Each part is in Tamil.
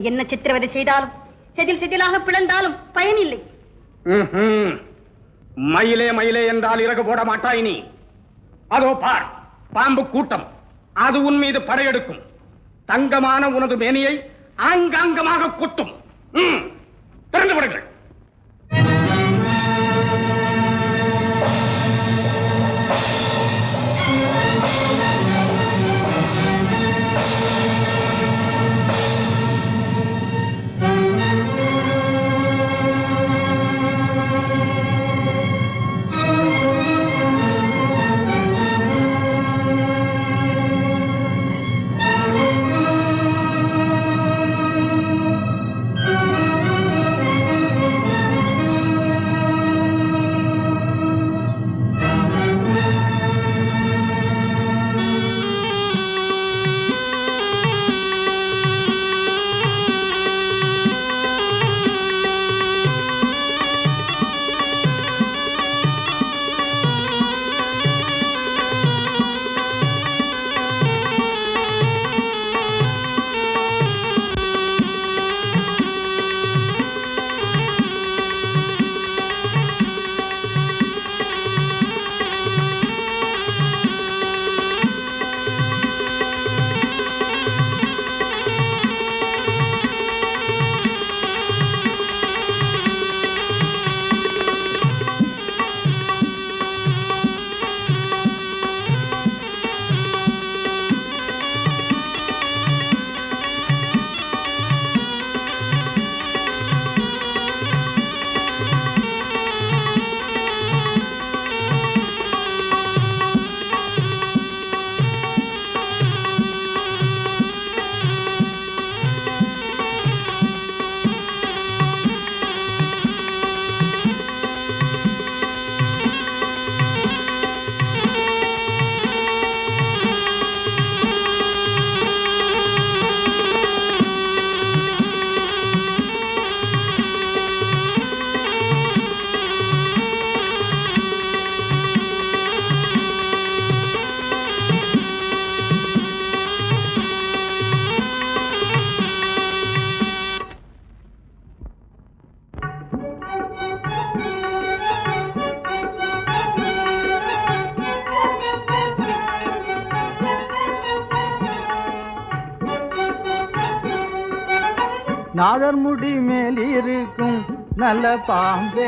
என்ன சித்திரவதை செய்தாலும் செதில் செதிலாக பிளந்தாலும் பயனில்லை ம்ஹும். மயிலே மயிலே என்றால் இறகு போட மாட்டாய் நீ அதோ பார் பாம்பு கூட்டம் அது உன் மீது படையெடுக்கும் தங்கமான உனது மேனியை ஆங்காங்கமாக கொட்டும் ம். திறந்து விடுங்கள் நாதர் முடி மேல் இருக்கும் நல்ல பாம்பே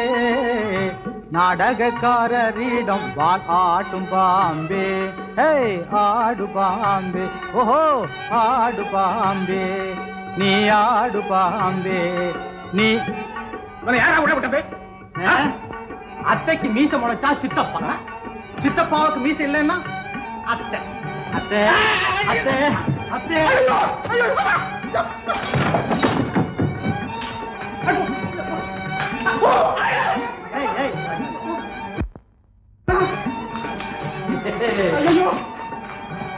நாடகக்காரரிடம் வால் ஆட்டும் பாம்பே ஹே ஆடு பாம்பே ஓஹோ ஆடு பாம்பே நீ ஆடு பாம்பே நீ இவனை யாரா விட விட்டது ஆ? அத்தைக்கு மீச முளைச்சா சித்தப்பா சித்தப்பாவுக்கு மீச இல்லைன்னா அத்தை அத்தை அத்தை அத்தை ஐயோ, ஐயோ, அப்பா. ஏய், ஏய். ஐயோ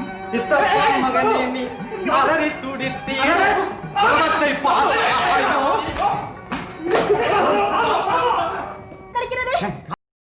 சித்தப்பா மகனே நீ மலரை துடித்தீர உலகத்தை பாதையாயோ